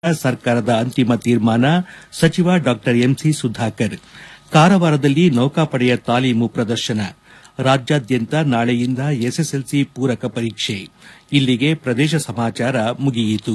ಸರ್ಕಾರದ ಅಂತಿಮ ತೀರ್ಮಾನ ಸಚಿವ ಡಾ ಎಂಸಿ ಸುಧಾಕರ್ ಕಾರವಾರದಲ್ಲಿ ನೌಕಾಪಡೆಯ ತಾಲೀಮು ಪ್ರದರ್ಶನ ರಾಜ್ಯಾದ್ಯಂತ ನಾಳೆಯಿಂದ ಎಸ್ಎಸ್ಎಲ್ಸಿ ಪೂರಕ ಪರೀಕ್ಷೆ ಇಲ್ಲಿಗೆ ಪ್ರದೇಶ ಸಮಾಚಾರ ಮುಗಿಯಿತು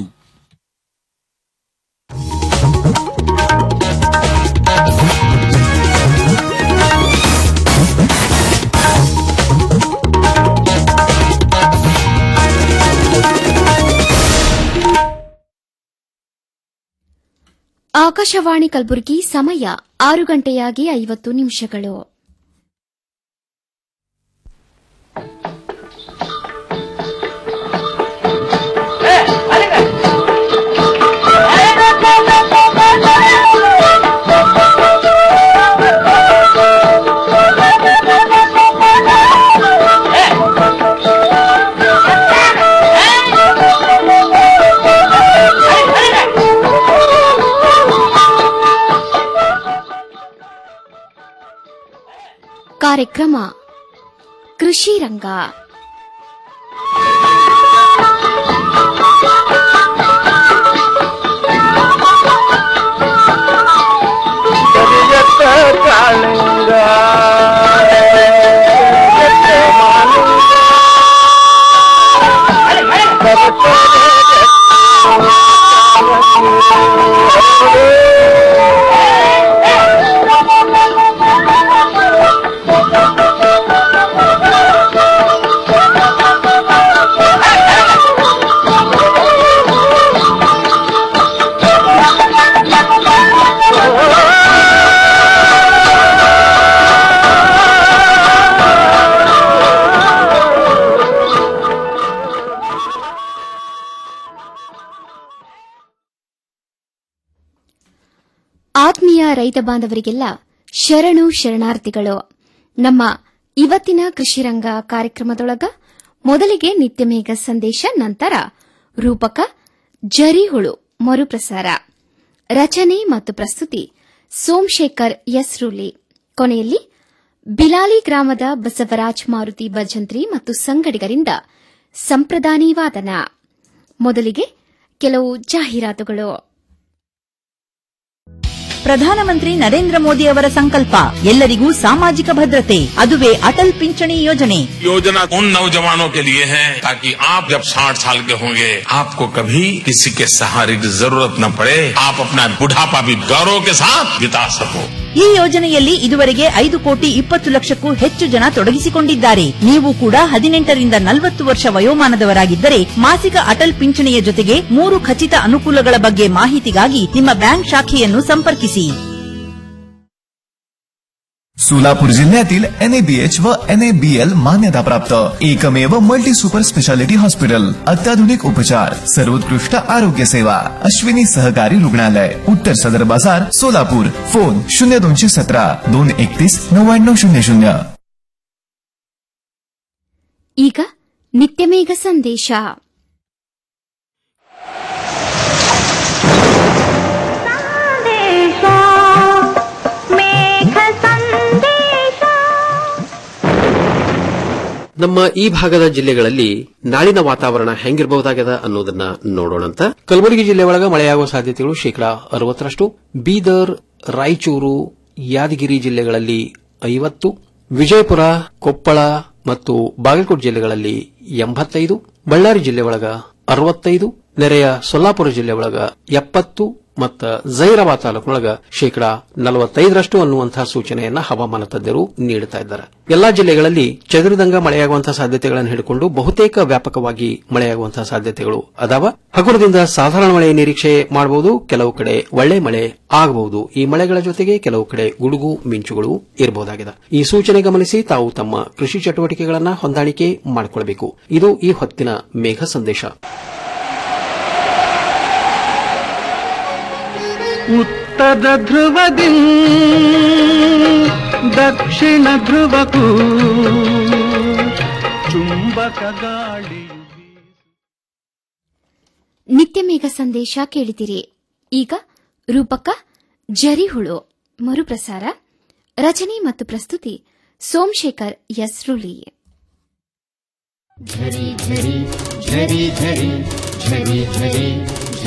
ಆಕಾಶವಾಣಿ ಕಲಬುರಗಿ ಸಮಯ ಆರು ಗಂಟೆಯಾಗಿ ಐವತ್ತು ನಿಮಿಷಗಳು ಕಾರ್ಯಕ್ರಮ ಕೃಷಿ ರಂಗ ಕರಿಯತ್ತ ಕಾಳಿಂಗ ಕರಿಯತ್ತ ಮಾಲಿಂಗ ಆತ್ಮೀಯ ರೈತ ಬಾಂಧವರಿಗೆಲ್ಲ ಶರಣು ಶರಣಾರ್ಥಿಗಳು ನಮ್ಮ ಇವತ್ತಿನ ಕೃಷಿ ರಂಗ ಕಾರ್ಯಕ್ರಮದೊಳಗ ಮೊದಲಿಗೆ ನಿತ್ಯಮೇಘ ಸಂದೇಶ ನಂತರ ರೂಪಕ ಜರಿಹುಳು ಮರುಪ್ರಸಾರ ರಚನೆ ಮತ್ತು ಪ್ರಸ್ತುತಿ ಸೋಮಶೇಖರ್ ಯಸ್ರುಲಿ ಕೊನೆಯಲ್ಲಿ ಬಿಲಾಲಿ ಗ್ರಾಮದ ಬಸವರಾಜ್ ಮಾರುತಿ ಭಜಂತ್ರಿ ಮತ್ತು ಸಂಗಡಿಗರಿಂದ ಸಂಪ್ರದಾನಿ ವಾದನ ಮೊದಲಿಗೆ ಕೆಲವು ಜಾಹೀರಾತುಗಳು ಪ್ರಧಾನಮಂತ್ರಿ ನರೇಂದ್ರ ಮೋದಿ ಅವರ ಸಂಕಲ್ಪ ಎಲ್ಲರಿಗೂ ಸಾಮಾಜಿಕ ಭದ್ರತೆ ಅದುವೇ ಅಟಲ್ ಪಿಂಚಣಿ ಯೋಜನೆ योजना उन नौजवानों के लिए है ताकि आप जब 60 साल के होंगे आपको कभी किसी के सहारे की जरूरत न पड़े आप अपना बुढ़ापा भी गौरव के साथ बिता सको ಈ ಯೋಜನೆಯಲ್ಲಿ ಇದುವರೆಗೆ ಐದು ಕೋಟಿ ಇಪ್ಪತ್ತು ಲಕ್ಷಕ್ಕೂ ಹೆಚ್ಚು ಜನ ತೊಡಗಿಸಿಕೊಂಡಿದ್ದಾರೆ ನೀವು ಕೂಡ ಹದಿನೆಂಟರಿಂದ ನಲವತ್ತು ವರ್ಷ ವಯೋಮಾನದವರಾಗಿದ್ದರೆ ಮಾಸಿಕ ಅಟಲ್ ಪಿಂಚಣಿಯ ಜೊತೆಗೆ ಮೂರು ಖಚಿತ ಅನುಕೂಲಗಳ ಬಗ್ಗೆ ಮಾಹಿತಿಗಾಗಿ ನಿಮ್ಮ ಬ್ಯಾಂಕ್ ಶಾಖೆಯನ್ನು ಸಂಪರ್ಕಿಸಿ सोलापूर जिल्ह्यातील एनएबीएच व एनएबीएल मान्यताप्राप्त एकमेव मल्टी सुपर स्पेशालिटी हॉस्पिटल अत्याधुनिक उपचार सर्वोत्कृष्ट आरोग्य सेवा अश्विनी सहकारी रुग्णालय उत्तर सदर बाजार सोलापूर फोन शून्य दोनशे सतरा दोन एकतीस नव्याण्णव शून्य शून्य ಈಗ ನಿತ್ಯಮೇಘ ಸಂದೇಶ ಸಂದೇಶ ಮೇಘ ಸಂದೇಶ ನಮ್ಮ ಈ ಭಾಗದ ಜಿಲ್ಲೆಗಳಲ್ಲಿ ನಾಳಿನ ವಾತಾವರಣ ಹೆಂಗಿರಬಹುದಾಗ್ಯದ ಅನ್ನೋದನ್ನ ನೋಡೋಣಂತ ಕಲಬುರಗಿ ಜಿಲ್ಲೆ ಒಳಗ ಮಳೆಯಾಗುವ ಸಾಧ್ಯತೆಗಳು ಶೇಕಡಾ ಅರವತ್ತರಷ್ಟು ಬೀದರ್ ರಾಯಚೂರು ಯಾದಗಿರಿ ಜಿಲ್ಲೆಗಳಲ್ಲಿ ಐವತ್ತು ವಿಜಯಪುರ ಕೊಪ್ಪಳ ಮತ್ತು ಬಾಗಲಕೋಟೆ ಜಿಲ್ಲೆಗಳಲ್ಲಿ ಎಂಬತ್ತೈದು ಬಳ್ಳಾರಿ ಜಿಲ್ಲೆ ಒಳಗ ಅರವತ್ತೈದು ನೆರೆಯ ಸೊಲ್ಲಾಪುರ ಜಿಲ್ಲೆ ಒಳಗ ಎಪ್ಪತ್ತು ಮತ್ತ ಜೈರಾಬಾದ್ ತಾಲೂಕಿನೊಳಗ ಶೇಕಡಾ ನಲವತ್ತೈದರಷ್ಟು ಅನ್ನುವಂತಹ ಸೂಚನೆಯನ್ನ ಹವಾಮಾನ ತಜ್ಞರು ನೀಡುತ್ತಾ ಇದ್ದಾರೆ ಎಲ್ಲಾ ಜಿಲ್ಲೆಗಳಲ್ಲಿ ಚದುರಿದಂಗ ಮಳೆಯಾಗುವಂತಹ ಸಾಧ್ಯತೆಗಳನ್ನು ಹಿಡಿಕೊಂಡು ಬಹುತೇಕ ವ್ಯಾಪಕವಾಗಿ ಮಳೆಯಾಗುವಂತಹ ಸಾಧ್ಯತೆಗಳು ಅದಾವ ಹಗುರದಿಂದ ಸಾಧಾರಣ ಮಳೆಯ ನಿರೀಕ್ಷೆ ಮಾಡಬಹುದು ಕೆಲವು ಕಡೆ ಒಳ್ಳೆ ಮಳೆ ಆಗಬಹುದು ಈ ಮಳೆಗಳ ಜೊತೆಗೆ ಕೆಲವು ಕಡೆ ಗುಡುಗು ಮಿಂಚುಗಳು ಇರಬಹುದಾಗಿದೆ ಈ ಸೂಚನೆ ಗಮನಿಸಿ ತಾವು ತಮ್ಮ ಕೃಷಿ ಚಟುವಟಿಕೆಗಳನ್ನ ಹೊಂದಾಣಿಕೆ ಮಾಡಿಕೊಳ್ಳಬೇಕು ಇದು ಈ ಹೊತ್ತಿನ ಮೇಘ ಸಂದೇಶ ಉತ್ತರ ಧ್ರುವದಿ ದಕ್ಷಿಣ ಧ್ರುವಕ್ಕೂ ಚುಂಬಕ ಗಾಳಿಯು ನಿತ್ಯಮೇಘ ಸಂದೇಶ ಕೇಳಿದಿರಿ ಈಗ ರೂಪಕ ಜರಿಹುಳು ಮರುಪ್ರಸಾರ ರಚನೆ ಮತ್ತು ಪ್ರಸ್ತುತಿ ಸೋಮಶೇಖರ್ ಯಸ್ರುಲಿ झरी झरी झरी झरी झरी झरी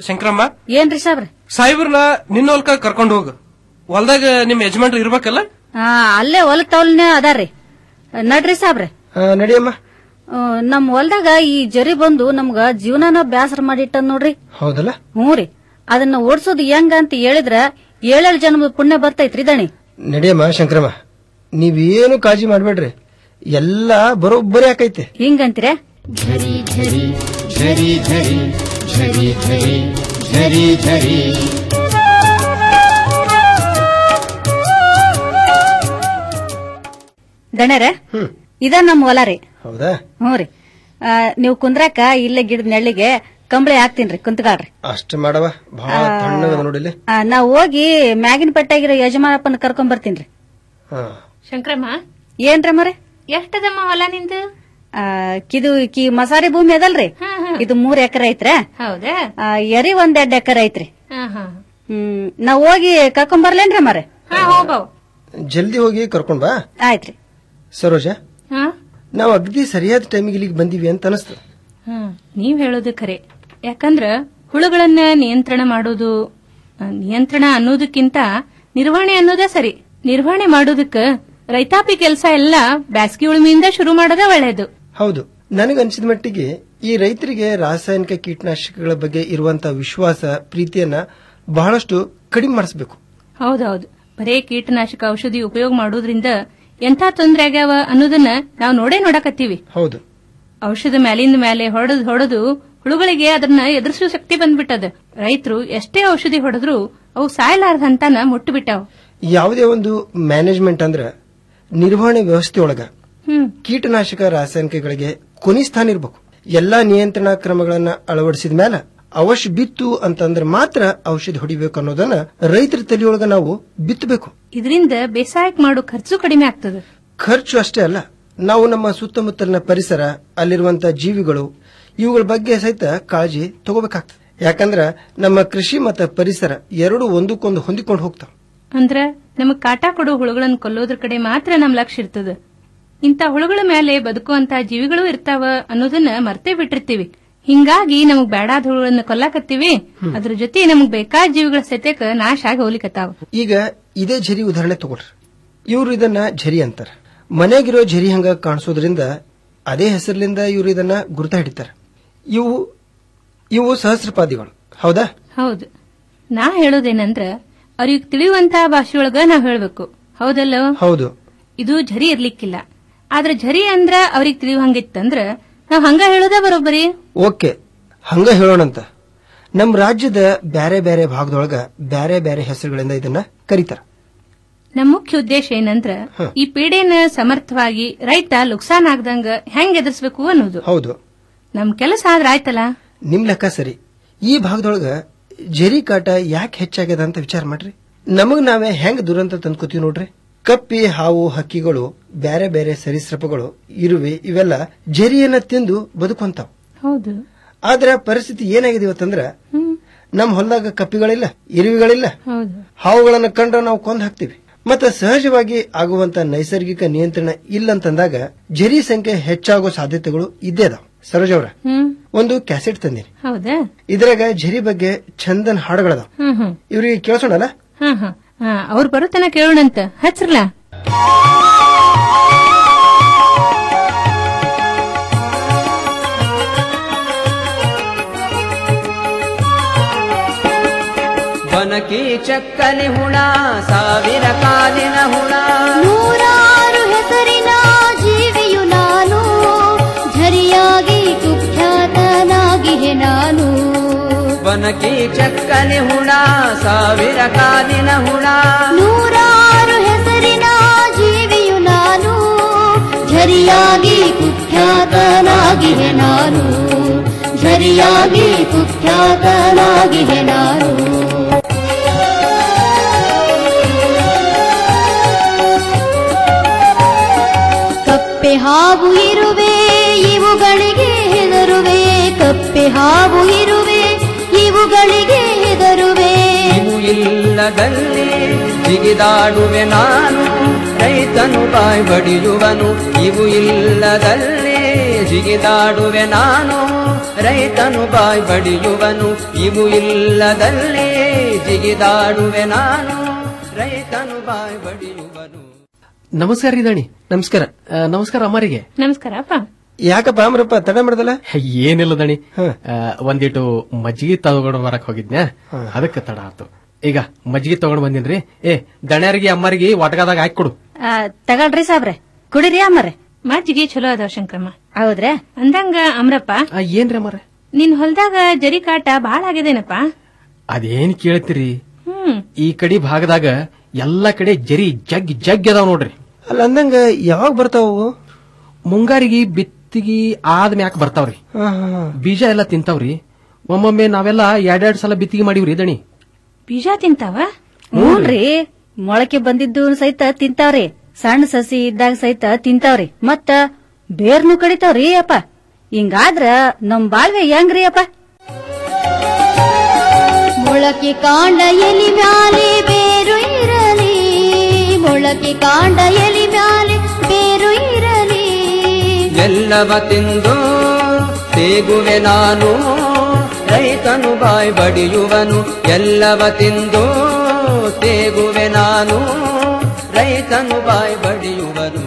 ಶಂಕರಮ್ಮ ಏನ್ರಿ ಸಾಬ್ರೆ ಸಾಹೇಬ್ರನ್ನ ನಿನ್ನ ಹೊಲ್ಕ ಕರ್ಕೊಂಡು ಹೋಗು ಹೊಲ್ದಾಗ ನಿಮ್ ಯಜಮಾನ್ರು ಇರ್ಬೇಕಲ್ಲ ಆ, ಅಲ್ಲೇ ಹೊಲ ತವಲ್ನೇ ಅದಾರ್ರಿ ನಡ್ರಿ ಸಾಬ್ರೆ ನಡಿಯಮ್ಮ ಆ, ನಮ್ ಹೊಲ್ದಾಗ ಈ ಜರಿ ಬಂದು ನಮ್ಗ ಜೀವನನ ಬ್ಯಾಸರ ಮಾಡಿಟ್ಟ ನೋಡ್ರಿ ಹೌದಲ್ಲ ಹ್ಞೂ ರೀ ಅದನ್ನ ಓಡ್ಸೋದು ಹೆಂಗ ಅಂತ ಹೇಳಿದ್ರ ಏಳೇಳು ಜನ್ಮದ ಪುಣ್ಯ ಬರ್ತೈತ್ರಿ ದಣಿ ನಡಿಯಮ್ಮ ಶಂಕರಮ್ಮ ನೀವೇನು ಕಾಳಜಿ ಮಾಡ್ಬೇಡ್ರಿ ಎಲ್ಲ ಬರೋಬ್ಬರಿ ಆಕೈತೆ ಹಿಂಗಂತೀರ झरी झरी झरी झरी झरी झरी झरी झरी ದಣ್ಯರ ಇದ ನಮ್ ಹೊಲ ರೀ ಹೌದಾ ಹ್ಞೂ ರೀ ಆ, ನೀವ್ ಕುಂದ್ರಾಕ ಇಲ್ಲೇ ಗಿಡದ ನೆಳ್ಳಿಗೆ ಕಂಬಳಿ ಹಾಕ್ತೀನ್ರಿ ಕುಂತ್ಗಾಳ್ರಿ ಅಷ್ಟ ಮಾಡವ ಬಹಳ ತಣ್ಣಗದ ನೋಡಿಲಿ ಆ, ನಾ ಹೋಗಿ ಮ್ಯಾಗಿನ ಪಟ್ಟಾಗಿರೋ ಯಜಮಾನಪ್ಪನ ಕರ್ಕೊಂಡ್ ಬರ್ತೀನ್ರಿ ಹಾ ಶಂಕರಮ್ಮ ಏನ್ರಿ ಮರೆ ಎಷ್ಟದಮ್ಮ ಹೊಲ ನಿಂದು ಆ, ಕಿದು ಕಿ ಮಸಾರಿ ಭೂಮಿ ಅದಲ್ರಿ ಇದು ಮೂರ್ ಎಕರೆ ಐತ್ರಿ ಹೌದಾ ಆ, ಎರಿ ಒಂದ್ ಎರಡ್ ಎಕರೆ ಐತ್ರಿ ಹಾ ಹಾ ಹ್ಮ್ ನಾ ಹೋಗಿ ಕರ್ಕೊಂಡ್ ಬರ್ಲೇನ್ರಿ ಮರೆ ಹಾ ಹೋಗವ್ ಜಲ್ದಿ ಹೋಗಿ ಕರ್ಕೊಂಡ್ ಬಾ ಆಯ್ತ್ರಿ ಸರೋಜ ಹಾ ನಾವು ಅಗ್ದಿ ಸರಿಯಾದ ಟೈಮಿಗೆ ಇಲ್ಲಿಗೆ ಬಂದೀವಿ ಅಂತ ಅನಿಸ್ತು ಹಾ ನೀವ್ ಹೇಳೋದು ಖರೆ ಯಾಕಂದ್ರ ಹುಳುಗಳನ್ನ ನಿಯಂತ್ರಣ ಮಾಡೋದು ಆ, ನಿಯಂತ್ರಣ ಅನ್ನೋದಕ್ಕಿಂತ ನಿರ್ವಹಣೆ ಅನ್ನೋದೇ ಸರಿ ನಿರ್ವಹಣೆ ಮಾಡೋದಕ್ಕ ರೈತಾಪಿ ಕೆಲಸ ಎಲ್ಲ ಬ್ಯಾಸಗಿ ಉಳುಮೆಯಿಂದ ಶುರು ಮಾಡೋದೇ ಒಳ್ಳೇದು ಹೌದು ನನಗನ್ಸಿದ ಮಟ್ಟಿಗೆ ಈ ರೈತರಿಗೆ ರಾಸಾಯನಿಕ ಕೀಟನಾಶಕಗಳ ಬಗ್ಗೆ ಇರುವಂತ ವಿಶ್ವಾಸ ಪ್ರೀತಿಯನ್ನ ಬಹಳಷ್ಟು ಕಡಿಮೆ ಮಾಡಿಸಬೇಕು ಹೌದೌದು ಬರೇ ಕೀಟನಾಶಕ ಔಷಧಿ ಉಪಯೋಗ ಮಾಡೋದ್ರಿಂದ ಎಂಥ ತೊಂದರೆ ಆಗ್ಯಾವ ಅನ್ನೋದನ್ನ ನಾವು ನೋಡೇ ನೋಡಕತ್ತೀವಿ ಹೌದು ಔಷಧ ಮ್ಯಾಲಿಂದ ಮೇಲೆ ಹೊಡೆದು ಹೊಡೆದು ಹುಳುಗಳಿಗೆ ಅದನ್ನ ಎದುರಿಸುವ ಶಕ್ತಿ ಬಂದ್ಬಿಟ್ಟದ ರೈತರು ಎಷ್ಟೇ ಔಷಧಿ ಹೊಡೆದ್ರು ಅವು ಸಾಯಲಾರ್ದ ಹಂತನ ಮುಟ್ಟುಬಿಟ್ಟಾವ ಯಾವುದೇ ಒಂದು ಮ್ಯಾನೇಜ್ಮೆಂಟ್ ಅಂದ್ರ ನಿರ್ವಹಣೆ ವ್ಯವಸ್ಥೆ ಒಳಗ ಹ್ಮ್ ಕೀಟನಾಶಕ ರಾಸಾಯನಿಕಗಳಿಗೆ ಕೊನಿ ಸ್ಥಾನ ಇರಬೇಕು ಎಲ್ಲಾ ನಿಯಂತ್ರಣ ಕ್ರಮಗಳನ್ನ ಅಳವಡಿಸಿದ ಮೇಲೆ ಅವಶ್ಯ ಬಿತ್ತು ಅಂತಂದ್ರೆ ಮಾತ್ರ ಔಷಧಿ ಹೊಡಿಬೇಕು ಅನ್ನೋದನ್ನ ರೈತರ ತಲೆಯೊಳಗ ನಾವು ಬಿತ್ತಬೇಕು ಇದರಿಂದ ಬೇಸಾಯಕ್ ಮಾಡೋ ಖರ್ಚು ಕಡಿಮೆ ಆಗ್ತದ ಖರ್ಚು ಅಷ್ಟೇ ಅಲ್ಲ ನಾವು ನಮ್ಮ ಸುತ್ತಮುತ್ತಲಿನ ಪರಿಸರ ಅಲ್ಲಿರುವಂತ ಜೀವಿಗಳು ಇವುಗಳ ಬಗ್ಗೆ ಸಹಿತ ಕಾಳಜಿ ತಗೋಬೇಕಾಗ್ತದೆ ಯಾಕಂದ್ರ ನಮ್ಮ ಕೃಷಿ ಮತ್ತು ಪರಿಸರ ಎರಡು ಒಂದಕ್ಕೊಂದು ಹೊಂದಿಕೊಂಡು ಹೋಗ್ತಾವ ಅಂದ್ರ ನಮಗ್ ಕಾಟ ಕೊಡೋ ಹುಳುಗಳನ್ನ ಕೊಲ್ಲೋದ್ರ ಕಡೆ ಮಾತ್ರ ನಮ್ ಲಕ್ಷ್ಯ ಇರ್ತದ ಇಂಥ ಹುಳುಗಳ ಮೇಲೆ ಬದುಕುವಂತ ಜೀವಿಗಳು ಇರ್ತಾವ ಅನ್ನೋದನ್ನ ಮರ್ತೇ ಬಿಟ್ಟಿರ್ತೀವಿ ಹಿಂಗಾಗಿ ನಮಗ್ ಬೇಡಾದ ಹುಳುಗಳನ್ನ ಕೊಲ್ಲಾಕತ್ತೀವಿ ಅದ್ರ ಜೊತೆ ನಮಗ್ ಬೇಕಾದ ಜೀವಿಗಳ ಸತ್ಯಕ್ಕ ನಾಶ ಆಗಿ ಹೋಗ್ಲಿಕತ್ತಾವ ಈಗ ಇದೇ ಝರಿ ಉದಾಹರಣೆ ತಗೊಳ್ರಿ ಇವರು ಇದನ್ನ ಝರಿ ಅಂತಾರ ಮನೆಗಿರೋ ಝರಿ ಹಂಗ ಕಾಣಿಸೋದ್ರಿಂದ ಅದೇ ಹೆಸರಿನಿಂದ ಇವರು ಇದನ್ನ ಗುರುತ ಹಿಡಿತಾರ ಇವು ಇವು ಸಹಸ್ರಪಾದಿಗಳು ಹೌದಾ ಹೌದು ನಾ ಹೇಳೋದೇನಂದ್ರ ಅವ್ರಿಗೆ ತಿಳಿಯುವಂತ ಭಾಷೆಯೊಳಗ ನಾವ್ ಹೇಳ್ಬೇಕು ಹೌದಲ್ಲ ಹೌದು ಇದು ಝರಿ ಇರ್ಲಿಕ್ಕಿಲ್ಲ ಆದ್ರೆ ಝರಿ ಅಂದ್ರ ಅವ್ರಿಗೆ ತಿಳಿಯುವಂಗಿತ್ತಂದ್ರ ನಾವ್ ಹಂಗ ಹೇಳೋದ ಬರೋಬ್ಬರಿ ಓಕೆ ಹಂಗ ಹೇಳೋಣಂತ ನಮ್ಮ ರಾಜ್ಯದ ಬ್ಯಾರೆ ಬ್ಯಾರೆ ಭಾಗದೊಳಗ ಬ್ಯಾರೆ ಬ್ಯಾರೆ ಹೆಸರುಗಳಿಂದ ಇದನ್ನ ಕರೀತಾರ ನಮ್ ಮುಖ್ಯ ಉದ್ದೇಶ ಏನಂದ್ರ ಈ ಪೀಡೆನ ಸಮರ್ಥವಾಗಿ ರೈತ ಲುಕ್ಸಾನ್ ಆಗ್ದಂಗ ಹೆಂಗ್ ಎದುರಿಸ್ಬೇಕು ಅನ್ನೋದು ಹೌದು ನಮ್ ಕೆಲಸ ಆದ್ರ ಆಯ್ತಲ್ಲ ನಿಮ್ ಲೆಕ್ಕ ಸರಿ ಈ ಭಾಗದೊಳಗ ಜರಿ ಕಾಟ ಯಾಕೆ ಹೆಚ್ಚಾಗ್ಯದ ಅಂತ ವಿಚಾರ ಮಾಡ್ರಿ ನಮಗ್ ನಾವೇ ಹೆಂಗ್ ದುರಂತ ತಂದ್ಕೋತೀವಿ ನೋಡ್ರಿ ಕಪ್ಪಿ ಹಾವು ಹಕ್ಕಿಗಳು ಬ್ಯಾರೆ ಬೇರೆ ಸರೀಸೃಪಗಳು ಇರುವೆ ಇವೆಲ್ಲ ಜರಿಯನ್ನ ತಿಂದು ಬದುಕುವಂತಾವ್ ಹೌದು ಆದ್ರೆ ಪರಿಸ್ಥಿತಿ ಏನಾಗಿದೆ ಇವತ್ತಂದ್ರ ನಮ್ ಹೊಲದಾಗ ಕಪ್ಪಿಗಳಿಲ್ಲ ಇರುವಿಗಳಿಲ್ಲ ಹೌದು ಹಾವುಗಳನ್ನ ಕಂಡ್ರೆ ನಾವು ಕೊಂದ್ ಹಾಕ್ತಿವಿ ಮತ್ತೆ ಸಹಜವಾಗಿ ಆಗುವಂತ ನೈಸರ್ಗಿಕ ನಿಯಂತ್ರಣ ಇಲ್ಲಂತಂದಾಗ ಜರಿ ಸಂಖ್ಯೆ ಹೆಚ್ಚಾಗೋ ಸಾಧ್ಯತೆಗಳು ಇದ್ದೇ ಅದಾವ ಸರೋಜ್ ಅವ್ರ ಹ್ಮ್ ಒಂದು ಕ್ಯಾಸೆಟ್ ತಂದಿನಿ ಹೌದಾ ಇದ್ರಾಗ ಜರಿ ಬಗ್ಗೆ ಚಂದನ್ ಹಾಡುಗಳದಾವ ಹ್ಮ್ ಹ್ಮ್ ಇವ್ರಿಗೆ ಕೇಳಿಸೋಣಲ್ಲ ಹಾ ಹಾ ಹಾ ಅವ್ರು ಬರುತ್ತನ ಕೇಳೋಣಂತ ಹಚ್ರಲ್ಲ ಬನಕಿ ಚಕ್ಕಲಿ ಹುಣ ಸಾವಿರ ಕಾಲಿನ ಹುಣ ನೂರಾರು ಹೆಸರಿನ ಜೀವಿಯು ನಾನು ಝರಿಯಾಗಿ ಕುಖ್ಯಾತನಾಗಿಹೆ ನಾನು ಬನಕಿ ಚಕ್ಕಲಿ ಹುಣ ಸಾವಿರ ಕಾಲಿನ ಹುಣ ನೂರಾರು ಹೆಸರಿನ ಜೀವಿಯು ನಾನು ಝರಿಯಾಗಿ ಕುಖ್ಯಾತನಾಗಿಹೆ ನಾನು ಝರಿಯಾಗಿ ಕುಖ್ಯಾತನಾಗಿಹೆ ನಾನು ಕಪ್ಪೆ ಹಾವು ಇರುವೆ ಇವುಗಳಿಗೆ ಹೆದರುವೆ ಕಪ್ಪೆ ಹಾವು ಇರುವೆ ಇವುಗಳಿಗೆ ಹೆದರುವೆ ಇವು ಇಲ್ಲದಲ್ಲಿ ಜಿಗಿದಾಡುವೆ ನಾನು ರೈತನು ಬಾಯ್ ಬಡಿಯುವನು ಇವು ಇಲ್ಲದಲ್ಲಿ ಜಿಗಿದಾಡುವೆ ನಾನು ರೈತನು ಬಾಯ್ ಬಡಿಯುವನು ಇವು ಇಲ್ಲದಲ್ಲಿ ಜಿಗಿದಾಡುವೆ ನಾನು ರೈತನು ಬಾಯ್ ಬಡಿಯುವನು ನಮಸ್ಕಾರ ರೀ ದಣಿ ನಮಸ್ಕಾರ ಆ, ನಮಸ್ಕಾರ ಅಮ್ಮರಿಗೆ ನಮಸ್ಕಾರ ಅಪ್ಪ ಯಾಕಪ್ಪ ಅಮ್ರಪ್ಪ ತಡ ಮಾಡ್ದಲ್ಲ ಏನಿಲ್ಲ ದಣಿ ಆ, ಒಂದಿಟ್ಟು ಮಜ್ಜಿಗೆ ತಗೊಂಡು ಬರಕ್ ಹೋಗಿದ್ನ್ಯಾ ಅದಕ್ಕೆ ತಡ ಆತು ಈಗ ಮಜ್ಜಿಗೆ ತಗೊಂಡ್ ಬಂದಿನ್ರಿ ಏ ದಣ್ಯರಿಗೆ ಅಮ್ಮರಿಗೆ ಒಟಗದಾಗ ಹಾಕಿ ಕೊಡು ಆ, ತಗಳ್ರಿ ಸಾಬ್ರೆ ಕುಡಿರಿ ಅಮ್ಮರೆ ಮಜ್ಜಿಗೆ ಚಲೋ ಅದಾವ ಶಂಕರಮ್ಮ ಹೌದ್ರೆ ಅಂದಂಗ ಅಮ್ರಪ್ಪ ಏನ್ರಿ ಅಮ್ಮರ ನಿನ್ ಹೊಲ್ದಾಗ ಜರಿ ಕಾಟ ಬಾಳ ಆಗಿದೇನಪ್ಪ ಅದೇನ್ ಕೇಳ್ತೀರಿ ಹ್ಮ್ ಈ ಕಡೆ ಭಾಗದಾಗ ಎಲ್ಲಾ ಕಡೆ ಜರಿ ಜಗ್ ಜಗ್ ಅದಾವ್ ನೋಡ್ರಿ ಅಲ್ಲ ಅಂದಂಗ ಯಾವಾಗ ಬರ್ತಾವು ಮುಂಗಾರಿಗೆ ಬಿತ್ತಿಗಿ ಆದ ಮ್ಯಾಕ್ ಬರ್ತಾವ್ರಿ ಬೀಜ ಎಲ್ಲ ತಿಂತಾವ್ರಿ ಒಮ್ಮೊಮ್ಮೆ ನಾವೆಲ್ಲ ಎರಡೆರಡ್ ಸಲ ಬಿತ್ತಿಗೆ ಮಾಡಿವ್ರಿ ದಣಿ ಬೀಜ ತಿಂತಾವ ಹ್ಞೂನ್ರಿ ಮೊಳಕೆ ಬಂದಿದ್ದು ಸಹಿತ ತಿಂತಾವ್ರಿ ಸಣ್ಣ ಸಸಿ ಇದ್ದಾಗ ಸಹಿತ ತಿಂತಾವ್ರಿ ಮತ್ತ ಬೇರ್ನು ಕಡಿತಾವ್ರಿ ಅಪ್ಪ ಹಿಂಗಾದ್ರ ನಮ್ ಬಾಳ್ವೆ ಹೆಂಗ್ರಿ ಅಪ್ಪ ಮೊಳಕೆ ಕಾಂಡ ಎಲಿ ಮ್ಯಾಲೆ ಬೇರು ಇರಲಿ ಮೊಳಕೆ ಕಾಂಡ ಎಲಿ ಮ್ಯಾಲೆ ಬೇರು ಇರಲಿ ಎಲ್ಲವ ತಿಂದು ತೇಗುವೆ ನಾನು ರೈತನು ಬಾಯ್ ಬಡಿಯುವನು ಎಲ್ಲವ ತಿಂದು ತೇಗುವೆ ನಾನು ರೈತನು ಬಾಯ್ ಬಡಿಯುವನು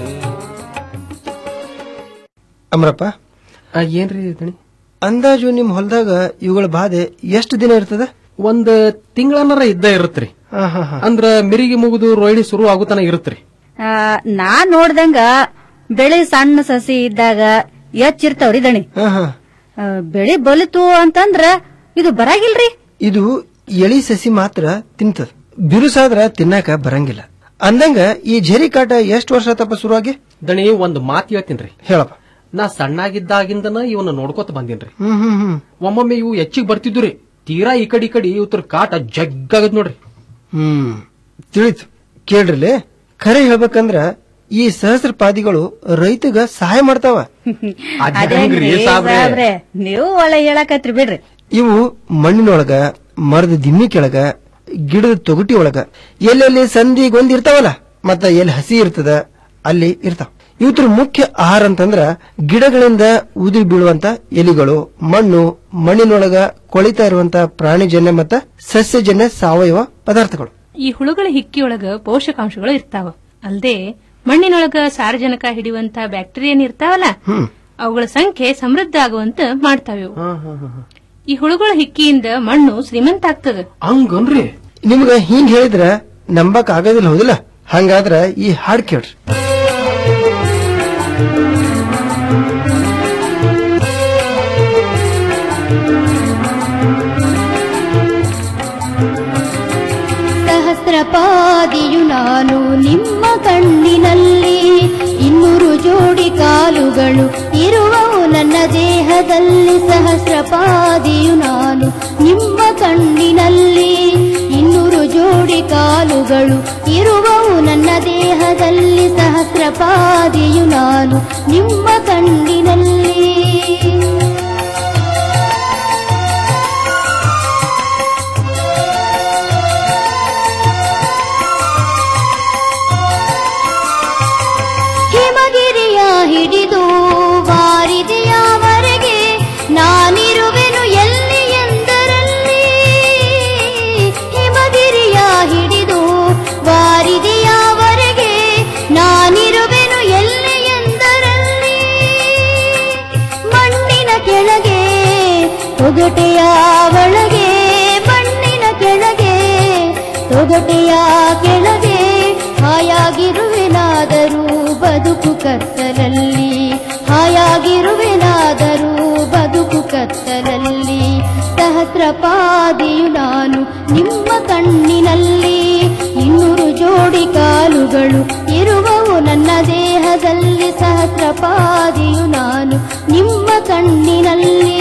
ಅಮ್ರಪ್ಪ ಏನ್ರಿ ದಣಿ ಅಂದಾಜು ನಿಮ್ ಹೊಲದಾಗ ಇವುಗಳ ಬಾಧೆ ಎಷ್ಟು ದಿನ ಇರ್ತದ ಒಂದ್ ತಿಂಗಳನ್ನರ ಇದ್ದ ಇರುತ್ರಿ ಅಂದ್ರ ಮಿರಿಗೆ ಮುಗಿದು ರೋಹಿಣಿ ಶುರು ಆಗುತನ ಇರುತ್ರಿ ಆ, ನಾ ನೋಡ್ದಂಗ ಬೆಳೆ ಸಣ್ಣ ಸಸಿ ಇದ್ದಾಗ ಎಚ್ಚಿರ್ತಾವ್ರಿ ದಣಿ ಆ, ಬೆಳೆ ಬಲಿತು ಅಂತಂದ್ರ ಇದು ಬರಾಗಿಲ್ರಿ ಇದು ಎಳಿ ಸಸಿ ಮಾತ್ರ ತಿಂತದ ಬಿರುಸಾದ್ರ ತಿನ್ನಾಕ ಬರಂಗಿಲ್ಲ ಅಂದಂಗ ಈ ಜರಿ ಕಾಟ ಎಷ್ಟು ವರ್ಷ ತಪ್ಪ ಶುರುವಾಗಿ ದಣಿ ಒಂದ್ ಮಾತ್ ಹೇಳ್ತೀನ್ರಿ ಹೇಳಪ್ಪ ನಾ ಸಣ್ಣಾಗಿದ್ದಾಗಿಂದನ ಇವನ್ನ ನೋಡ್ಕೊತ ಬಂದಿನ್ರಿ ಹ್ಮ್ ಹ್ಮ್ ಹ್ಮ್ ಒಮ್ಮೊಮ್ಮೆ ಇವು ಹೆಚ್ಚಿಗೆ ಬರ್ತಿದ್ದುರಿ ತೀರಾ ಈ ಕಡೆ ಈ ಕಡೆ ಇವತ್ರ ಕಾಟ ಜಗ್ಗಾಗದ್ ನೋಡ್ರಿ ಹ್ಮ್ ತಿಳಿತು ಕೇಳ್ರಿಲೆ ಖರೆ ಹೇಳ್ಬೇಕಂದ್ರ ಈ ಸಹಸ್ರ ಪಾದಿಗಳು ರೈತಗ ಸಹಾಯ ಮಾಡ್ತಾವ ಅದೇನ್ರಿ ಸಾಬ್ರೆ ನೀವು ಒಳ್ಳೆ ಹೇಳಕತ್ರಿ ಬಿಡ್ರಿ ಇವು ಮಣ್ಣಿನೊಳಗ ಮರದ ದಿಮ್ಮಿ ಕೆಳಗ ಗಿಡದ ತೊಗಟಿ ಒಳಗ ಎಲ್ಲೆಲ್ಲಿ ಸಂಧಿ ಗೊಂದಿ ಇರ್ತಾವಲ್ಲ ಮತ್ತ ಎಲ್ಲಿ ಹಸಿ ಇರ್ತದ ಅಲ್ಲಿ ಇರ್ತಾವ ಇವತ್ರ ಮುಖ್ಯ ಆಹಾರ ಅಂತಂದ್ರ ಗಿಡಗಳಿಂದ ಉದುರಿ ಬೀಳುವಂತ ಎಲಿಗಳು ಮಣ್ಣು ಮಣ್ಣಿನೊಳಗ ಕೊಳಿತಾ ಇರುವಂತ ಪ್ರಾಣಿಜನ್ಯ ಮತ್ತ ಸಸ್ಯಜನ್ಯ ಸಾವಯವ ಪದಾರ್ಥಗಳು ಈ ಹುಳುಗಳ ಹಿಕ್ಕಿಯೊಳಗ ಪೋಷಕಾಂಶಗಳು ಇರ್ತಾವ ಅಲ್ದೆ ಮಣ್ಣಿನೊಳಗ ಸಾರಜನಕ ಹಿಡಿಯುವಂತ ಬ್ಯಾಕ್ಟೀರಿಯನ್ ಇರ್ತಾವಲ್ಲ ಹ್ಮ್ ಅವುಗಳ ಸಂಖ್ಯೆ ಸಮೃದ್ಧ ಆಗುವಂತ ಮಾಡ್ತಾವೆ ಇವು. ಈ ಹುಳುಗಳ ಹಿಕ್ಕಿಯಿಂದ ಮಣ್ಣು ಶ್ರೀಮಂತ ಆಗ್ತದ ಹಂಗನ್ರಿ ನಿಮ್ಗ ಹಿಂಗ್ ಹೇಳಿದ್ರ ನಂಬಕ್ ಆಗೋದಿಲ್ಲ ಹೌದಿಲ್ಲ ಹಂಗಾದ್ರ ಈ ಹಾಡ್ ಕೇಳ್ರಿ ಸಹಸ್ರಪಾದಿಯು ನಾನು ನಿಮ್ಮ ಕಣ್ಣಿನಲ್ಲಿ ಇನ್ನೂರು ಜೋಡಿ ಕಾಲುಗಳು ಇರುವವು ನನ್ನ ದೇಹದಲ್ಲಿ ಸಹಸ್ರಪಾದಿಯು ನಾನು ನಿಮ್ಮ ಕಣ್ಣಿನಲ್ಲಿ ಇನ್ನೂರು ಜೋಡಿ ಕಾಲುಗಳು ಇರುವವು ನನ್ನ ದೇಹದಲ್ಲಿ ಸಹಸ್ರಪಾದಿಯು ನಾನು ನಿಮ್ಮ ಕಣ್ಣಿನಲ್ಲಿ ಹಿಮಗಿರಿಯ ಹಿಡಿದು ವಾರಿದೆಯವರೆಗೆ ನಾನಿರುವೆನು ಎಲ್ಲಿ ಎಂದರಲ್ಲಿ ಹಿಮಗಿರಿಯ ಹಿಡಿದು ವಾರಿದೆಯವರೆಗೆ ನಾನಿರುವೆನು ಎಲ್ಲಿ ಎಂದರಲ್ಲಿ ಮಣ್ಣಿನ ಕೆಳಗೆ ತೊಗಟೆಯ ಒಳಗೆ ಮಣ್ಣಿನ ಕೆಳಗೆ ತೊಗಟೆಯ ಕೆಳಗೆ ಹಾಯಾಗಿರುವೆನಾದರೂ ಬದುಕು ಕತ್ತಲಲ್ಲಿ ಹಾಯಾಗಿರುವೆನಾದರೂ ಬದುಕು ಕತ್ತಲಲ್ಲಿ ಸಹಸ್ರಪಾದಿಯು ನಾನು ನಿಮ್ಮ ಕಣ್ಣಿನಲ್ಲಿ ಇನ್ನೂರು ಜೋಡಿ ಕಾಲುಗಳು ಇರುವವು ನನ್ನ ದೇಹದಲ್ಲಿ ಸಹಸ್ರಪಾದಿಯು ನಾನು ನಿಮ್ಮ ಕಣ್ಣಿನಲ್ಲಿ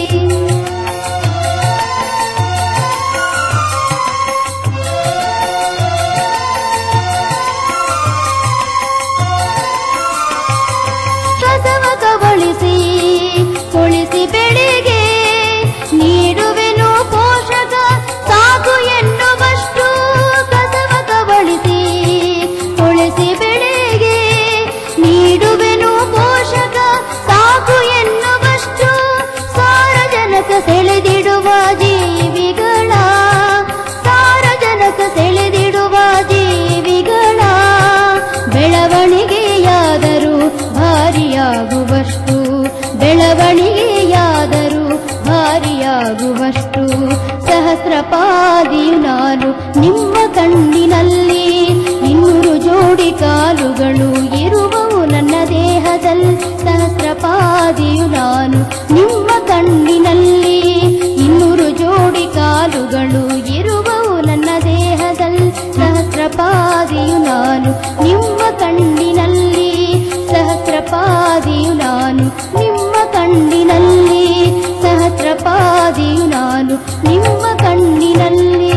ಕಸವ ಕಬಳಿಸಿ ಕೊಳಿಸಿ ಬೆಳೆಗೆ ನೀಡುವೆನು ಪೋಷಕ ಸಾಕು ಎನ್ನುವಷ್ಟು ಕಸವ ಕಬಳಿಸಿ ಕೊಳಿಸಿ ಬೆಳೆಗೆ ನೀಡುವೆನು ಪೋಷಕ ಸಾಕು ಸಹಸ್ರಪಾದಿಯು ನಾನು ನಿಮ್ಮ ಕಣ್ಣಿನಲ್ಲಿ ಇನ್ನೂರು ಜೋಡಿ ಕಾಲುಗಳು ಇರುವವು ನನ್ನ ದೇಹದಲ್ಲಿ ಸಹಸ್ರಪಾದಿಯು ನಾನು ನಿಮ್ಮ ಕಣ್ಣಿನಲ್ಲಿ ಇನ್ನೂರು ಜೋಡಿ ಕಾಲುಗಳು ಇರುವವು ನನ್ನ ದೇಹದಲ್ಲಿ ಸಹಸ್ರಪಾದಿಯು ನಾನು ನಿಮ್ಮ ಕಣ್ಣಿನಲ್ಲಿ ಸಹಸ್ರಪಾದಿಯು ನಾನು ನಿಮ್ಮ ಕಣ್ಣಿನಲ್ಲಿ ಸಹಸ್ರಪಾದಿಯು ನಾನು ನಿಮ್ಮ ಕಣ್ಣಿನಲ್ಲಿ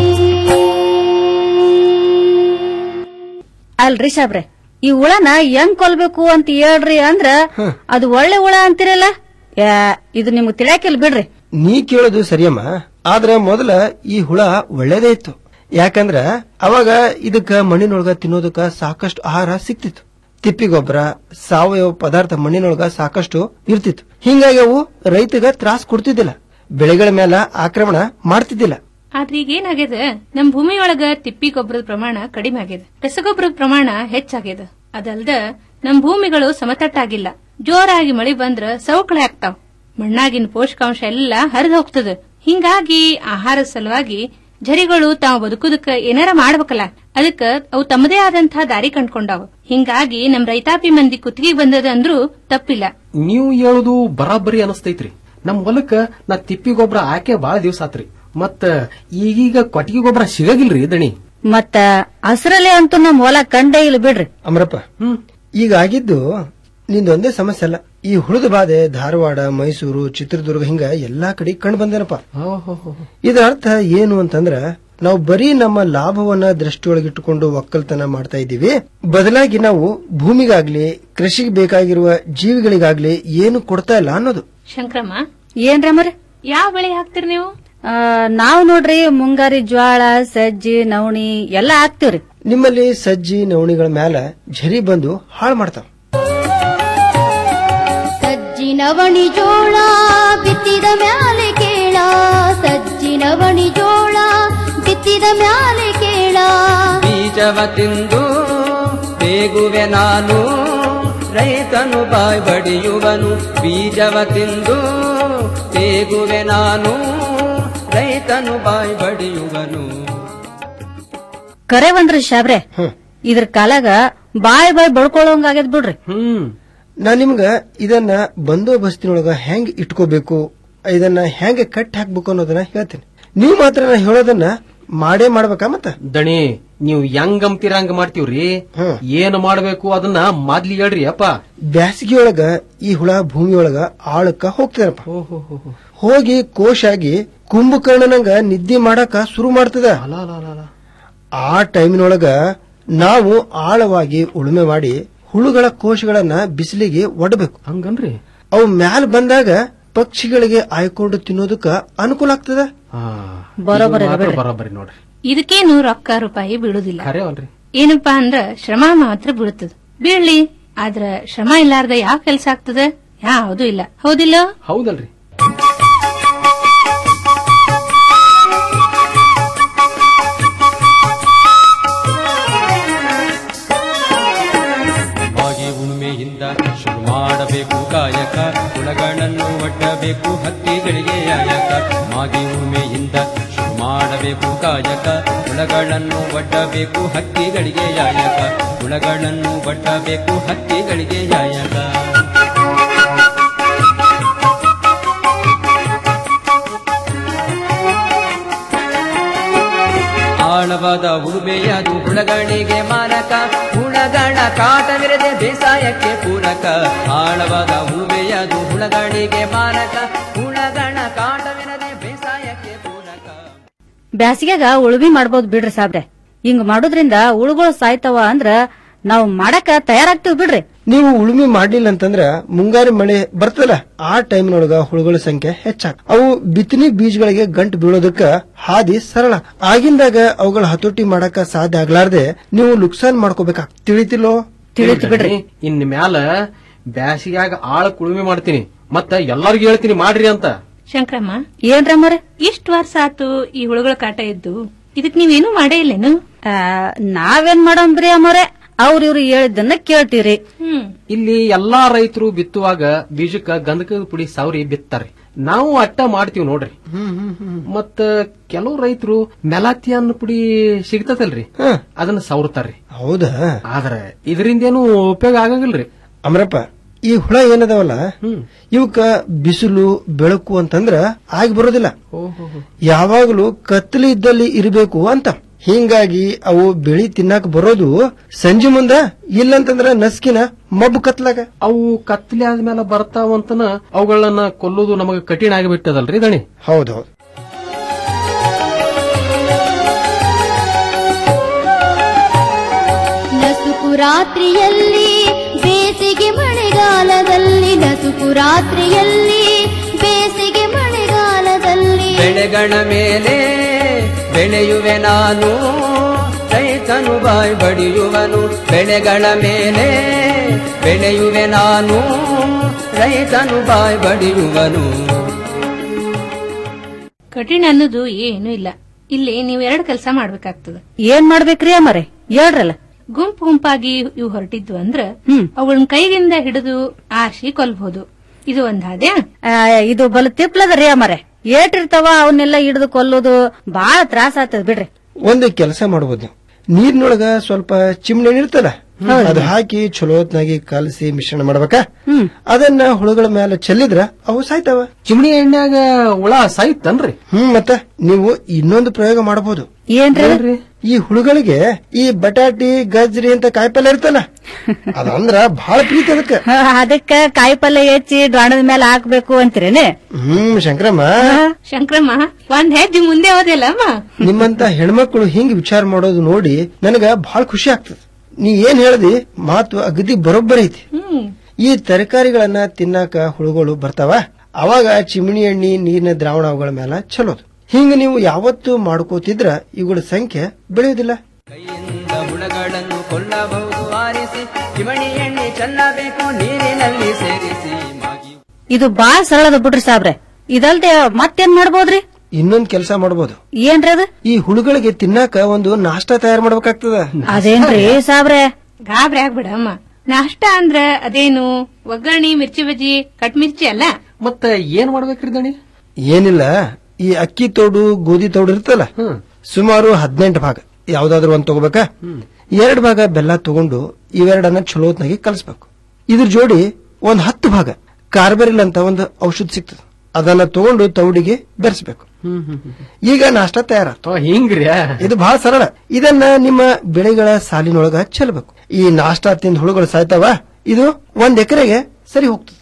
ಅಲ್ರಿ ಸಾಬ್ರೆ ಈ ಹುಳನ ಹೆಂಗ್ ಕೊಲ್ಬೇಕು ಅಂತ ಹೇಳ್ರಿ ಅಂದ್ರ ಅದು ಒಳ್ಳೆ ಹುಳ ಅಂತಿರಲ್ಲ ಯಾ, ಇದು ನಿಮ್ಗ್ ತಿಳಿಯಾಕಿಲ್ ಬಿಡ್ರಿ ನೀ ಕೇಳೋದು ಸರಿಯಮ್ಮ ಆದ್ರ ಮೊದಲ ಈ ಹುಳ ಒಳ್ಳೇದೇ ಇತ್ತು ಯಾಕಂದ್ರ ಅವಾಗ ಇದಕ್ಕ ಮಣ್ಣಿನೊಳಗ ತಿನ್ನೋದಕ್ಕ ಸಾಕಷ್ಟು ಆಹಾರ ಸಿಕ್ತಿತ್ತು ತಿಪ್ಪಿ ಗೊಬ್ಬರ ಸಾವಯವ ಪದಾರ್ಥ ಮಣ್ಣಿನೊಳಗ ಸಾಕಷ್ಟು ಇರ್ತಿತ್ತು ಹಿಂಗಾಗಿ ಅವು ರೈತಗ ತ್ರಾಸ್ ಕೊಡ್ತಿದ್ದಿಲ್ಲ ಬೆಳೆಗಳ ಮೇಲೆ ಆಕ್ರಮಣ ಮಾಡ್ತಿದ್ದಿಲ್ಲ ಆದ್ರೆ ಈಗ ಏನಾಗ್ಯದ ನಮ್ ಭೂಮಿಯೊಳಗ ತಿಪ್ಪಿ ಗೊಬ್ಬರದ ಪ್ರಮಾಣ ಕಡಿಮೆ ಆಗ್ಯದ ರಸಗೊಬ್ಬರದ ಪ್ರಮಾಣ ಹೆಚ್ಚಾಗ್ಯದ ಅದಲ್ದ ನಮ್ ಭೂಮಿಗಳು ಸಮತಟ್ಟಾಗಿಲ್ಲ ಜೋರಾಗಿ ಮಳಿ ಬಂದ್ರ ಸವಕಳಿ ಆಗ್ತಾವ್ ಮಣ್ಣಾಗಿನ ಪೋಷಕಾಂಶ ಎಲ್ಲ ಹರಿದು ಹೋಗ್ತದ ಹಿಂಗಾಗಿ ಆಹಾರ ಸಲುವಾಗಿ ಝರಿಗಳು ತಾವು ಬದುಕುದಕ್ಕ ಏನಾರ ಮಾಡ್ಬೇಕಲ್ಲ ಅದಕ್ಕ ಅವು ತಮ್ಮದೇ ಆದಂತಹ ದಾರಿ ಕಂಡ್ಕೊಂಡಾವ ಹಿಂಗಾಗಿ ನಮ್ ರೈತಾಪಿ ಮಂದಿ ಕುತ್ತಿಗೆ ಬಂದದ ಅಂದ್ರೂ ತಪ್ಪಿಲ್ಲ ನೀವು ಹೇಳುದು ಬರಾಬರಿ ಅನಸ್ತೈತ್ರಿ ನಮ್ ಹೊಲಕ್ಕ ನಾ ತಿಪ್ಪಿ ಗೊಬ್ಬರ ಹಾಕಿ ಬಾಳ ದಿವಸ ಆತ್ರಿ ಮತ್ತ ಈಗೀಗ ಕೊಟ್ಟಿಗೆ ಗೊಬ್ಬರ ಸಿಗಗಿಲ್ರಿ ದಣಿ ಮತ್ತ ಹಸ್ರಲೆ ಅಂತೂ ನಮ್ ಹೊಲ ಕಂಡೇ ಇಲ್ಲ ಬಿಡ್ರಿ ಅಮರಪ್ಪ ಈಗ ಆಗಿದ್ದು ನಿಂದೊಂದೇ ಸಮಸ್ಯೆ ಅಲ್ಲ ಈ ಹುಳದ ಬಾಧೆ ಧಾರವಾಡ ಮೈಸೂರು ಚಿತ್ರದುರ್ಗ ಹಿಂಗ ಎಲ್ಲಾ ಕಡೆ ಕಂಡು ಬಂದೇನಪ್ಪ ಇದರ ಅರ್ಥ ಏನು ಅಂತಂದ್ರ ನಾವು ಬರೀ ನಮ್ಮ ಲಾಭವನ್ನ ದೃಷ್ಟಿಯೊಳಗಿಟ್ಟುಕೊಂಡು ಒಕ್ಕಲ್ತನ ಮಾಡ್ತಾ ಇದ್ದೀವಿ ಬದಲಾಗಿ ನಾವು ಭೂಮಿಗಾಗ್ಲಿ ಕೃಷಿಗೆ ಬೇಕಾಗಿರುವ ಜೀವಿಗಳಿಗಾಗ್ಲಿ ಏನು ಕೊಡ್ತಾ ಇಲ್ಲ ಅನ್ನೋದು ಶಂಕ್ರಮ್ಮ ಏನ್ರ ಮರ ಯಾವ ಬೆಳೆ ಹಾಕ್ತಿರಿ ನೀವು ನಾವ್ ನೋಡ್ರಿ ಮುಂಗಾರಿ ಜ್ವಾಳ ಸಜ್ಜಿ ನವಣಿ ಎಲ್ಲಾ ಹಾಕ್ತಿವ್ರಿ ನಿಮ್ಮಲ್ಲಿ ಸಜ್ಜಿ ನವಣಿಗಳ ಮ್ಯಾಲ ಝರಿ ಬಂದು ಹಾಳು ಮಾಡ್ತಾವ ಸಜ್ಜಿನವಣಿ ಜೋಳ ಬಿತ್ತಿದ ಮ್ಯಾಲೆ ಕೇಳ ಸಜ್ಜಿನವಣಿ ಜೋಳ ಬಿತ್ತಿದ ಮ್ಯಾಲೆ ಕೇಳ ಬೀಜವ ತಿಂದು ಬೇಗುವೆ ನಾನು ರೈತನು ಬಾಯ್ ಬಡಿಯುವನು ಬೀಜವ ತಿಂದು ಬೇಗುವೆ ನಾನು ರೈತನು ಬಾಯ್ ಬಡಿಯುವನು ಕರೆ ಬಂದ್ರಿ ಶಾಬ್ರೆ ಇದ್ರ ಕಾಲಾಗ ಬಾಯ್ ಬಾಯ್ ಬಡ್ಕೊಳ್ಳೋಂಗ್ ಆಗ್ಯದ್ ಬಿಡ್ರಿ ಹ್ಮ್ ನಾ ನಿಮ್ಗ ಇದನ್ನ ಬಂದೋಬಸ್ತಿನೊಳಗ ಹೆಂಗ್ ಇಟ್ಕೋಬೇಕು ಇದನ್ನ ಹೆಂಗ್ ಕಟ್ ಹಾಕ್ಬೇಕು ಅನ್ನೋದನ್ನ ಹೇಳ್ತೀನಿ ನೀವು ಮಾತ್ರ ನಾ ಹೇಳೋದನ್ನ ಮಾಡೇ ಮಾಡ್ಬೇಕಾ ಮತ್ತ ದಣಿ ನೀವು ಹೆಂಗ್ ಅಂತೀರ ಹಂಗ ಮಾಡ್ತೀವ್ರಿ ಏನ್ ಮಾಡ್ಬೇಕು ಅದನ್ನ ಮೊದ್ಲಿ ಹೇಳ್ರಿ ಅಪ್ಪ ಬ್ಯಾಸಿಗೆಯೊಳಗ ಈ ಹುಳ ಭೂಮಿಯೊಳಗ ಆಳಕ್ಕ ಹೋಗ್ತದಪ್ಪ ಹೋಗಿ ಕೋಶಾಗಿ ಕುಂಭಕರ್ಣನಂಗ ನಿದ್ದೆ ಮಾಡಕ ಶುರು ಮಾಡ್ತದ ಆ ಟೈಮಿನೊಳಗ ನಾವು ಆಳವಾಗಿ ಉಳುಮೆ ಮಾಡಿ ಹುಳುಗಳ ಕೋಶಗಳನ್ನ ಬಿಸಿಲಿಗೆ ಒಡಬೇಕು ಹಂಗನ್ರಿ ಅವು ಮ್ಯಾಲ ಬಂದಾಗ ಪಕ್ಷಿಗಳಿಗೆ ಆಯ್ಕೊಂಡು ತಿನ್ನೋದಕ್ಕ ಅನುಕೂಲ ಆಗ್ತದ ಬರೋಬ್ಬರಿ ಇದು ಮಾತ್ರ ಬಿಡ್ರಿ. ಬರೋಬ್ಬರಿ ನೋಡ್ರಿ ಇದಕ್ಕೇನು ರೊಕ್ಕ ರೂಪಾಯಿ ಬೀಳುದಿಲ್ಲ ಖರೆ ಅಲ್ರಿ ಏನಪ್ಪಾ ಅಂದ್ರ ಶ್ರಮ ಮಾತ್ರ ಬೀಳುತ್ತದ ಬೀಳ್ಲಿ ಆದ್ರ ಶ್ರಮ ಇಲ್ಲಾರ್ದ ಯಾವ ಕೆಲ್ಸ ಆಗ್ತದ ಯಾವುದು ಇಲ್ಲ ಹೌದಿಲ್ಲ ಹೌದಲ್ರಿ ಮಾಗಿ ಉಳುಮೆಯಿಂದ ಶುರು ಮಾಡಬೇಕು ಕಾಯಕ ಹುಳಗಳನ್ನು ಒಡ್ಡಬೇಕು ಹಕ್ಕಿಗಳಿಗೆ ಆಯಕ ಮಾಗಿ ಉಳುಮೆಯಿಂದ ಶುರು ಮಾಡಬೇಕು ಕಾಯಕ ಹುಳಗಳನ್ನು ಒಡ್ಡಬೇಕು ಹಕ್ಕಿಗಳಿಗೆ ಯಾಯಕ ಹುಳಗಳನ್ನು ಒಡ್ಡಬೇಕು ಹಕ್ಕಿಗಳಿಗೆ ಯಾಯಕ ಆಳವಾದ ಉಳುಮೆಯದು ಹುಳಗಳಿಗೆ ಮಾರಕ ಹುಳಗಳ ಕಾಟವಿರದೆ ಬೇಸಾಯಕ್ಕೆ ಪೂರಕ ಆಳವಾದ ಉಳುಮೆಯದು ಹುಳಗಳಿಗೆ ಮಾರಕ ಹುಳಗಳ ಕಾಟವಿರದೆ ಬೇಸಾಯಕ್ಕೆ ಪೂರಕ ಬ್ಯಾಸಿಗ್ಯಾಗ ಉಳುಮಿ ಮಾಡ್ಬೋದ್ ಬಿಡ್ರಿ ಸಾಬ್ರೆ ಹಿಂಗ್ ಮಾಡೋದ್ರಿಂದ ಉಳುಗಳು ಸಾಯ್ತಾವ ಅಂದ್ರ ನಾವ್ ಮಾಡಕ ತಯಾರಾಗ್ತೀವಿ ಬಿಡ್ರಿ ನೀವು ಉಳುಮೆ ಮಾಡ್ಲಿಲ್ಲ ಅಂತಂದ್ರ ಮುಂಗಾರು ಮಳೆ ಬರ್ತದಲ್ಲ ಆ ಟೈಮ್ನೊಳಗ ಹುಳುಗಳ ಸಂಖ್ಯೆ ಹೆಚ್ಚಾಗ ಅವು ಬಿತ್ತನೆ ಬೀಜಗಳಿಗೆ ಗಂಟು ಬೀಳೋದಕ್ಕ ಹಾದಿ ಸರಳ ಆಗಿಂದಾಗ ಅವುಗಳ ಹತೋಟಿ ಮಾಡಕ ಸಾಧ್ಯ ಆಗ್ಲಾರ್ದೆ ನೀವು ಲುಕ್ಸಾನ್ ಮಾಡ್ಕೋಬೇಕಾ ತಿಳಿತಿಲ್ಲೋ ಇನ್ ಮ್ಯಾಲ ಬ್ಯಾಸಿಗ್ಯಾಗ ಆಳ ಕುಳುಮೆ ಮಾಡ್ತೀನಿ ಮತ್ತ ಎಲ್ಲಾರ್ಗೂ ಹೇಳ್ತೀನಿ ಮಾಡ್ರಿ ಅಂತ ಶಂಕ್ರಮ್ಮ ಏನ್ರಮ್ಮರ ಇಷ್ಟ ವರ್ಷ ಆತು ಈ ಹುಳುಗಳ ಕಾಟ ಇದ್ದು ಇದಕ್ ನೀವೇನು ಮಾಡೇ ಇಲ್ಲೇನು ನಾವೇನ್ ಮಾಡಂಬ್ರಿ ಅಮ್ಮರೆ ಅವ್ರ ಇವ್ರು ಹೇಳಿದ್ದನ್ನ ಕೇಳ್ತೀರಿ ಹ್ಮ್ ಇಲ್ಲಿ ಎಲ್ಲಾ ರೈತರು ಬಿತ್ತುವಾಗ ಬೀಜಕ್ಕ ಗಂಧಕದ ಪುಡಿ ಸವರಿ ಬಿತ್ತಾರೆ ನಾವು ಅಟ್ಟ ಮಾಡ್ತೀವಿ ನೋಡ್ರಿ ಮತ್ತ ಕೆಲವು ರೈತರು ಮೆಲಾತಿಯನ್ ಪುಡಿ ಸಿಗ್ತದಲ್ರಿ ಅದನ್ನ ಸವರ್ತಾರ್ರಿ ಹೌದಾ ಆದ್ರೆ ಇದರಿಂದ ಏನು ಉಪಯೋಗ ಆಗಂಗಿಲ್ರಿ ಅಮರಪ್ಪ ಈ ಹುಳ ಏನದಾವಲ್ಲ ಇವಕ್ಕ ಬಿಸಿಲು ಬೆಳಕು ಅಂತಂದ್ರ ಆಗಿ ಬರೋದಿಲ್ಲ ಯಾವಾಗಲೂ ಕತ್ತಲಿ ಇದ್ದಲ್ಲಿ ಇರಬೇಕು ಅಂತ ಹಿಂಗಾಗಿ ಅವು ಬೆಳಿ ತಿನ್ನಾಕ ಬರೋದು ಸಂಜೆ ಮುಂದ ಇಲ್ಲಂತಂದ್ರ ನಸ್ಕಿನ ಮಬ್ಬು ಕತ್ಲಾಗ ಅವು ಕತ್ಲೆ ಆದ್ಮೇಲೆ ಬರ್ತಾವಂತನ ಅವುಗಳನ್ನ ಕೊಲ್ಲೋದು ನಮಗೆ ಕಠಿಣ ಆಗಿಬಿಟ್ಟದಲ್ರಿ ದಣಿ ಹೌದೌದು ನಸುಕು ರಾತ್ರಿಯಲ್ಲಿ ಬೇಸಿಗೆ ಮಳೆಗಾಲದಲ್ಲಿ ನಸುಕು ರಾತ್ರಿಯಲ್ಲಿ ಬೇಸಿಗೆ ಮಳೆಗಾಲದಲ್ಲಿ ಬೆಳೆಗಳ ಮೇಲೆ ಬೆಳೆಯುವೆ ನಾನು ರೈತನು ಬಾಯ್ ಬಡಿಯುವನು ಬೆಳೆಗಳ ಮೇಲೆ ಬೆಳೆಯುವೆ ನಾನು ರೈತನು ಬಾಯ್ ಬಡಿಯುವನು ಕಠಿಣ ಅನ್ನೋದು ಏನು ಇಲ್ಲ ಇಲ್ಲಿ ನೀವು ಎರಡು ಕೆಲಸ ಮಾಡ್ಬೇಕಾಗ್ತದ ಏನ್ ಮಾಡ್ಬೇಕ್ರಿ ಅಮ್ಮರೆ ಹೇಳ್ರಲ್ಲ ಗುಂಪು ಗುಂಪಾಗಿ ಇವು ಹೊರಟಿದ್ವು ಅಂದ್ರ ಅವುಗಳನ್ನ ಕೈಗಿಂದ ಹಿಡಿದು ಆರ್ಸಿ ಕೊಲ್ಬಹುದು ಇದು ಒಂದ್ ಹಾದ್ಯಾ ಆ, ಇದು ಬಲು ತಿಪ್ಲದ ರೀ ಅಮ್ಮರೆ ಏಟಿರ್ತಾವ ಅವನ್ನೆಲ್ಲ ಹಿಡಿದು ಕೊಲ್ಲೋದು ಬಾಳ ತ್ರಾಸ ಆಗ್ತದ ಬಿಡ್ರಿ ಒಂದು ಕೆಲಸ ಮಾಡಬಹುದು ನೀವು ನೀರಿನೊಳಗ ಸ್ವಲ್ಪ ಚಿಮ್ನೆ ಇರ್ತಲ್ಲ ಅದು ಹಾಕಿ ಚಲೋ ಹೊತ್ನಾಗಿ ಕಲಸಿ ಮಿಶ್ರಣ ಮಾಡ್ಬೇಕಾ ಅದನ್ನ ಹುಳುಗಳ ಮೇಲೆ ಚೆಲ್ಲಿದ್ರ ಅವು ಸಾಯ್ತಾವ ಚಿಮಣಿ ಎಣ್ಣೆಗ ಹುಳ ಸಾಯ್ತನ್ರಿ ಹ್ಮ್ ಮತ್ತ ನೀವು ಇನ್ನೊಂದು ಪ್ರಯೋಗ ಮಾಡಬಹುದು ಏನ್ರಿ ಈ ಹುಳುಗಳಿಗೆ ಈ ಬಟಾಟಿ ಗಜ್ರಿ ಅಂತ ಕಾಯಿಪಲ್ಯ ಇರ್ತಲ್ಲ ಅದಂದ್ರ ಬಹಳ ಪ್ರೀತಿ ಅದಕ್ಕ ಅದಕ್ಕ ಕಾಯಿಪಲ್ಯ ಹೆಚ್ಚಿ ಡೊಣದ ಮೇಲೆ ಹಾಕ್ಬೇಕು ಅಂತೀರೇನೆ ಹ್ಮ್ ಶಂಕರಮ್ಮ ಶಂಕ್ರಮ್ಮ ಒಂದ್ ಹೆಜ್ಜೆ ಮುಂದೆ ಹೋದೆಲ್ಲ ಅಮ್ಮ ನಿಮ್ಮಂತ ಹೆಣ್ಮಕ್ಳು ಹಿಂಗ್ ವಿಚಾರ ಮಾಡೋದು ನೋಡಿ ನನಗ ಬಹಳ ಖುಷಿ ಆಗ್ತದ ನೀ ಏನ್ ಹೇಳ್ದಿ ಮಾತು ಅಗದಿ ಬರೋಬ್ಬರಿ ಐತಿ ಹ್ಮ್ ಈ ತರಕಾರಿಗಳನ್ನ ತಿನ್ನಾಕ ಹುಳುಗಳು ಬರ್ತಾವ ಅವಾಗ ಚಿಮಣಿ ಎಣ್ಣಿ ನೀರಿನ ದ್ರಾವಣ ಅವುಗಳ ಮೇಲೆ ಚಲೋದು ಹಿಂಗ ನೀವು ಯಾವತ್ತು ಮಾಡ್ಕೋತಿದ್ರ ಇವುಗಳ ಸಂಖ್ಯೆ ಬೆಳೆಯುವುದಿಲ್ಲ ಕೈಯಿಂದ ಹುಳಗಳನ್ನು ಕೊಲ್ಲಬಹುದು ಆರಿಸಿ ಚಿಮಣಿ ಎಣ್ಣೆ ಚೆಲ್ಲಬೇಕು ನೀರಿನಲ್ಲಿ ಸೇರಿಸಿ ಮಾಗಿ ಇದು ಬಾಳ ಸರಳದ ಬಿಡ್ರಿ ಸಾಬ್ರೆ ಇದಲ್ದೆ ಮತ್ತೇನ್ ಮಾಡ್ಬೋದ್ರಿ ಇನ್ನೊಂದ್ ಕೆಲಸ ಮಾಡಬಹುದು ಏನ್ರಿ ಅದು ಈ ಹುಳುಗಳಿಗೆ ತಿನ್ನಾಕ ಒಂದು ನಾಷ್ಟ ತಯಾರು ಮಾಡ್ಬೇಕಾಗ್ತದ ಅದೇನ್ರಿ ಸಾಬ್ರೆ ಗಾಬ್ರಿ ಆಗ್ಬಿಡಮ್ಮ ನಾಷ್ಟ ಅಂದ್ರ ಅದೇನು ಒಗ್ಗರಣೆ ಮಿರ್ಚಿ ಬಜ್ಜಿ ಕಟ್ ಮಿರ್ಚಿ ಅಲ್ಲ ಮತ್ತ ಏನ್ ಮಾಡ್ಬೇಕ್ರಿ ದಣಿ ಏನಿಲ್ಲ ಈ ಅಕ್ಕಿ ತೋಡು ಗೋಧಿ ತೋಡು ಇರ್ತಲ್ಲ ಸುಮಾರು ಹದಿನೆಂಟು ಭಾಗ ಯಾವ್ದಾದ್ರು ಒಂದ್ ತಗೋಬೇಕಾ ಎರಡ್ ಭಾಗ ಬೆಲ್ಲ ತಗೊಂಡು ಇವೆರಡನ್ನ ಚಲೋತ್ನಾಗಿ ಕಲಸ್ಬೇಕು ಇದ್ರ ಜೋಡಿ ಒಂದ್ ಹತ್ತು ಭಾಗ ಕಾರ್ಬರಿಲ್ ಅಂತ ಒಂದು ಔಷಧ ಸಿಗ್ತದೆ ಅದನ್ನ ತಗೊಂಡು ತೌಡಿಗೆ ಬೆರೆಸ್ಬೇಕು ಈಗ ನಾಷ್ಟ ತಯಾರ ಹಿಂಗ್ರಿ ಇದು ಬಹಳ ಸರಳ ಇದನ್ನ ನಿಮ್ಮ ಬೆಳೆಗಳ ಸಾಲಿನೊಳಗ ಚೆಲ್ಲಬೇಕು ಈ ನಾಷ್ಟ ತಿಂದ ಹುಳುಗಳು ಸಾಯ್ತಾವ ಇದು ಒಂದ್ ಎಕರೆಗೆ ಸರಿ ಹೋಗ್ತದೆ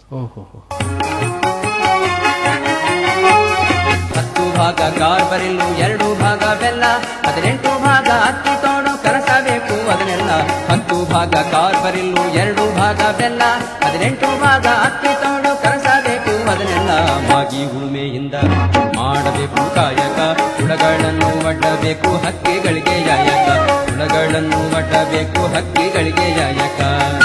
ಹತ್ತು ಭಾಗ ಕಾರ್ಬರಿಲ್ಲು ಎರಡು ಭಾಗ ಬೆಲ್ಲ ಹದಿನೆಂಟು ಭಾಗ ಅಕ್ಕಿ ತೋಡು ಕಲಸಬೇಕು ಅದನ್ನೆಲ್ಲ ಹತ್ತು ಭಾಗ ಕಾರ್ಬರಿಲ್ಲು ಎರಡು ಭಾಗ ಬೆಲ್ಲ ಹದಿನೆಂಟು ಭಾಗ ಅಕ್ಕಿ ತೋಡು ಕಲಸಬೇಕು ಅದನ್ನೆಲ್ಲ ಮಾಗಿ ಉಳುಮೆಯಿಂದ ಮಾಡಬೇಕು ಕಾಯಕ ಹುಳಗಳನ್ನು ಒಡ್ಡಬೇಕು ಹಕ್ಕಿಗಳಿಗೆ ಯಾಯಕ ಹುಳಗಳನ್ನು ಒಡ್ಡಬೇಕು ಹಕ್ಕಿಗಳಿಗೆ ಯಾಯಕ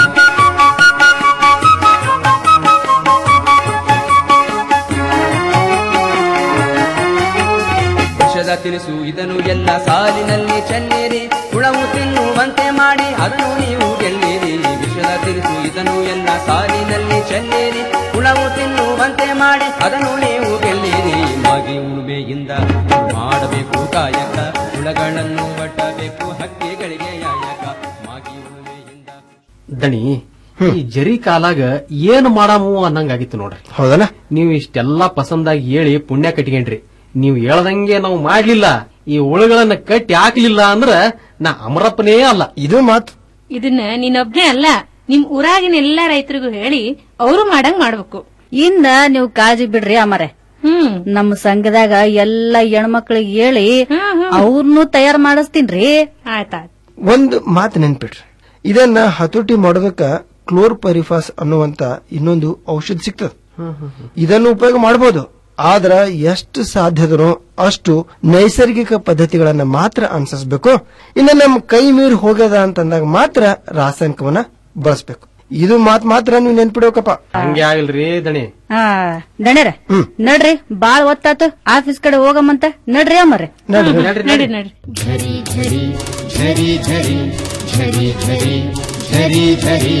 ವಿಷದ ತಿನಿಸು ಇದನ್ನು ಎಲ್ಲ ಸಾಲಿನಲ್ಲಿ ಚೆಲ್ಲಿರಿ ಹುಳವು ತಿನ್ನುವಂತೆ ಮಾಡಿ ಅದನ್ನು ನೀವು ಗೆಲ್ಲಿರಿ ವಿಷದ ತಿನಿಸು ಇದನ್ನು ಎಲ್ಲ ಸಾಲಿನಲ್ಲಿ ಚೆಲ್ಲಿರಿ ಹುಳವು ತಿನ್ನುವಂತೆ ಮಾಡಿ ಅದನ್ನು ನೀವು ಗೆಲ್ಲಿರಿ ಮಾಗಿ ಉಳುಮೆಯಿಂದ ಮಾಡಬೇಕು ಕಾಯಕ ಹುಳಗಳನ್ನು ಒಡ್ಡಬೇಕು ಹಕ್ಕಿಗಳಿಗೆ ಯಾಯಕ ಮಾಗಿ ಉಳುಮೆಯಿಂದ ದಣಿ ಈ ಜರಿ ಕಾಲಾಗ ಏನ್ ಮಾಡಾಮು ಅನ್ನಂಗಾಗಿತ್ತು ನೋಡ್ರಿ ಹೌದಲ್ಲ ನೀವು ಇಷ್ಟೆಲ್ಲಾ ಪಸಂದಾಗಿ ಹೇಳಿ ಪುಣ್ಯ ಕಟ್ಕೊಂಡ್ರಿ ನೀವು ಹೇಳ್ದಂಗೆ ನಾವು ಮಾಡ್ಲಿಲ್ಲ ಈ ಹುಳುಗಳನ್ನ ಕಟ್ಟಿ ಹಾಕ್ಲಿಲ್ಲ ಅಂದ್ರ ನಾ ಅಮರಪ್ಪನೇ ಅಲ್ಲ ಇದು ಮಾತು ಇದನ್ನ ನೀನೊಬ್ನೇ ಅಲ್ಲ ನಿಮ್ ಊರಾಗಿನ ಎಲ್ಲಾ ರೈತರಿಗೂ ಹೇಳಿ ಅವರು ಮಾಡಂಗ್ ಮಾಡ್ಬೇಕು ಇಂದ ನೀವು ಕಾಳಜಿ ಬಿಡ್ರಿ ಅಮ್ಮರೆ ಹ್ಮ್ ನಮ್ಮ ಸಂಘದಾಗ ಎಲ್ಲಾ ಹೆಣ್ಮಕ್ಳಿಗೆ ಹೇಳಿ ಅವ್ರನ್ನೂ ತಯಾರ್ ಮಾಡಿಸ್ತೀನ್ರಿ ಆಯ್ತಾಯ್ತು ಒಂದು ಮಾತು ನೆನ್ಪಿಡ್ರಿ ಇದನ್ನ ಹತೋಟಿ ಮಾಡೋದಕ್ಕ ಕ್ಲೋರ್ಪರಿಫಾಸ್ ಅನ್ನುವಂತ ಇನ್ನೊಂದು ಔಷಧ ಸಿಗ್ತದ ಇದನ್ನು ಉಪಯೋಗ ಮಾಡಬಹುದು ಆದ್ರ ಎಷ್ಟು ಸಾಧ್ಯದನೋ ಅಷ್ಟು ನೈಸರ್ಗಿಕ ಪದ್ಧತಿಗಳನ್ನ ಮಾತ್ರ ಅನುಸರಿಸಬೇಕು ಇನ್ನು ನಮ್ಮ ಕೈ ಮೀರಿ ಹೋಗ್ಯದ ಅಂತಂದಾಗ ಮಾತ್ರ ರಾಸಾಯನಿಕವನ್ನ ಬಳಸಬೇಕು ಇದು ಮಾತ್ ಮಾತ್ರ ನೀವು ನೆನ್ಪಿಡೋಕಪ್ಪ ಹಂಗೆ ಆಗಿಲ್ರಿ ದಣಿ ಹಾ ದಣ್ಯರ ನಡ್ರಿ ಬಾಳ್ ಒತ್ತಾತು ಆಫೀಸ್ ಕಡೆ ಹೋಗಮ್ಮಂತ ನಡ್ರಿ ಅಮ್ಮರೆ ನಡ್ರಿ, ನಡಿ ನಡಿ झरी झरी झरी झरी झरी झरी झरी झरी